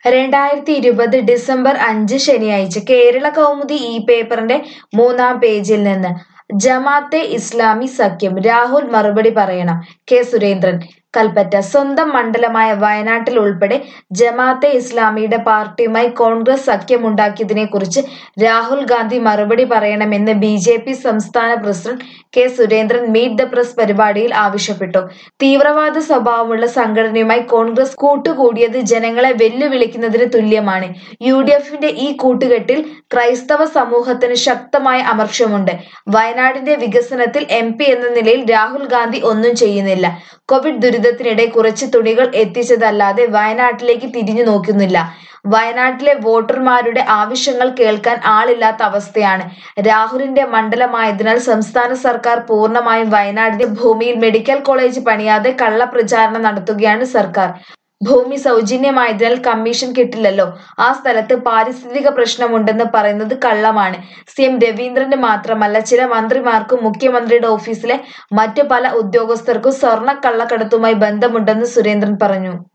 രണ്ടായിരത്തി ഇരുപത് ഡിസംബർ അഞ്ച് ശനിയാഴ്ച കേരള കൗമുദി ഈ പേപ്പറിന്റെ മൂന്നാം പേജിൽ നിന്ന് ജമാഅത്തെ ഇസ്ലാമി സഖ്യം രാഹുൽ മറുപടി പറയണം കെ സുരേന്ദ്രൻ കൽപ്പറ്റ സ്വന്തം മണ്ഡലമായ വയനാട്ടിൽ ഉൾപ്പെടെ ജമാഅത്തെ ഇസ്ലാമിയുടെ പാർട്ടിയുമായി കോൺഗ്രസ് സഖ്യമുണ്ടാക്കിയതിനെ കുറിച്ച് രാഹുൽ ഗാന്ധി മറുപടി പറയണമെന്ന് ബി ജെ പി സംസ്ഥാന പ്രസിഡന്റ് K Surendran meet the press പരിപാടിയിൽ ആവശ്യപ്പെട്ടു തീവ്രവാദ സ്വഭാവമുള്ള സംഘടനയുമായി കോൺഗ്രസ് കൂട്ടുകൂടിയത് ജനങ്ങളെ വെല്ലുവിളിക്കുന്നതിന് തുല്യമാണ് യു ഡി എഫിന്റെ ഈ കൂട്ടുകെട്ടിൽ ക്രൈസ്തവ സമൂഹത്തിന് ശക്തമായ അമർഷമുണ്ട് വയനാടിന്റെ വികസനത്തിൽ എം പി എന്ന നിലയിൽ രാഹുൽ ഗാന്ധി ഒന്നും ചെയ്യുന്നില്ല കോവിഡ് ദുരിതത്തിനിടെ കുറച്ച് തുണികൾ എത്തിച്ചതല്ലാതെ വയനാട്ടിലേക്ക് തിരിഞ്ഞു നോക്കുന്നില്ല വയനാട്ടിലെ വോട്ടർമാരുടെ ആവശ്യങ്ങൾ കേൾക്കാൻ ആളില്ലാത്ത അവസ്ഥയാണ് രാഹുലിന്റെ മണ്ഡലമായതിനാൽ സംസ്ഥാന സർക്കാർ പൂർണ്ണമായും വയനാടിന്റെ ഭൂമിയിൽ മെഡിക്കൽ കോളേജ് പണിയാതെ കള്ളപ്രചാരണം നടത്തുകയാണ് സർക്കാർ ഭൂമി സൗജന്യമായതിനാൽ കമ്മീഷൻ കിട്ടില്ലല്ലോ ആ സ്ഥലത്ത് പാരിസ്ഥിതിക പ്രശ്നമുണ്ടെന്ന് പറയുന്നത് കള്ളമാണ് സി എം രവീന്ദ്രന് മാത്രമല്ല ചില മന്ത്രിമാർക്കും മുഖ്യമന്ത്രിയുടെ ഓഫീസിലെ മറ്റു പല ഉദ്യോഗസ്ഥർക്കും സ്വർണ്ണ കള്ളക്കടത്തുമായി ബന്ധമുണ്ടെന്ന് സുരേന്ദ്രൻ പറഞ്ഞു